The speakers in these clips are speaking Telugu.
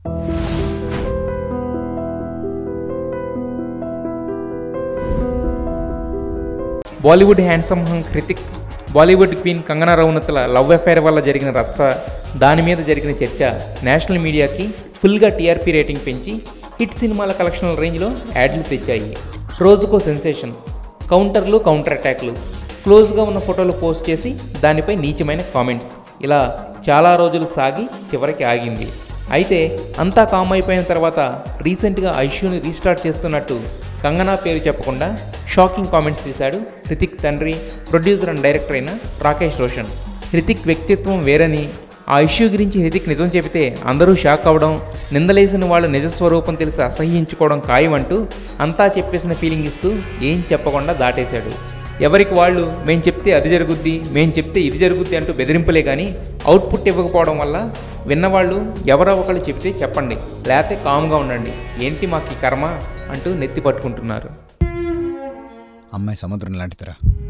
Bollywood handsome hunk Hrithik Bollywood queen Kangana రౌనత్ల లవ్ అఫైర్ వల్ల జరిగిన రచ్చ దాని మీద జరిగిన చర్చ నేషనల్ మీడియాకి ఫుల్గా టీఆర్పీ రేటింగ్ పెంచి హిట్ సినిమాల కలెక్షన్ల రేంజ్లో యాడ్లు తెచ్చాయి రోజుకో సెన్సేషన్ కౌంటర్లు కౌంటర్ అటాక్లు క్లోజ్గా ఉన్న ఫోటోలు పోస్ట్ చేసి దానిపై నీచమైన కామెంట్స్ ఇలా చాలా రోజులు సాగి చివరికి ఆగింది అయితే అంతా కామ్ అయిపోయిన తర్వాత రీసెంట్గా ఐష్యూని రీస్టార్ట్ చేస్తున్నట్టు కంగనా పేరు చెప్పకుండా షాకింగ్ కామెంట్స్ చేశాడు హృతిక్ తండ్రి ప్రొడ్యూసర్ అండ్ డైరెక్టర్ అయిన రాకేష్ రోషన్ హృతిక్ వ్యక్తిత్వం వేరని ఆ ఇష్యూ గురించి హృతిక్ నిజం చెబితే అందరూ షాక్ అవ్వడం నిందలేసిన వాళ్ళు నిజ స్వరూపం తెలిసి అసహ్యించుకోవడం ఖాయం అంటూ అంతా చెప్పేసిన ఫీలింగ్ ఇస్తూ ఏం చెప్పకుండా దాటేశాడు ఎవరికి వాళ్ళు మేం చెప్తే అది జరుగుద్ది మేం చెప్తే ఇది జరుగుద్ది అంటూ బెదిరింపులే కానీ అవుట్పుట్ ఇవ్వకపోవడం వల్ల విన్నవాళ్ళు ఎవరో ఒకళ్ళు చెప్తే చెప్పండి లేకపోతే కామ్గా ఉండండి ఏంటి మాకు ఈ కర్మ అంటూ నెత్తి పట్టుకుంటున్నారు అమ్మాయి సముద్రం లాంటిదిరా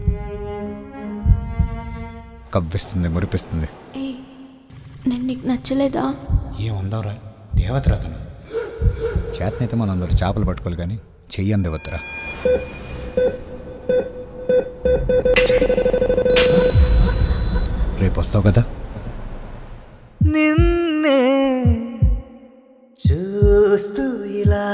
కవ్విస్తుంది మురిపిస్తుంది ఏ నేను నీకు నచ్చలేదా ఏముందవరా దేవతరా అతను చేతనైతే మనం అందరూ చేపలు పట్టుకోవాలి కానీ చెయ్యి అందివద్దురా రేపు వస్తావు కదా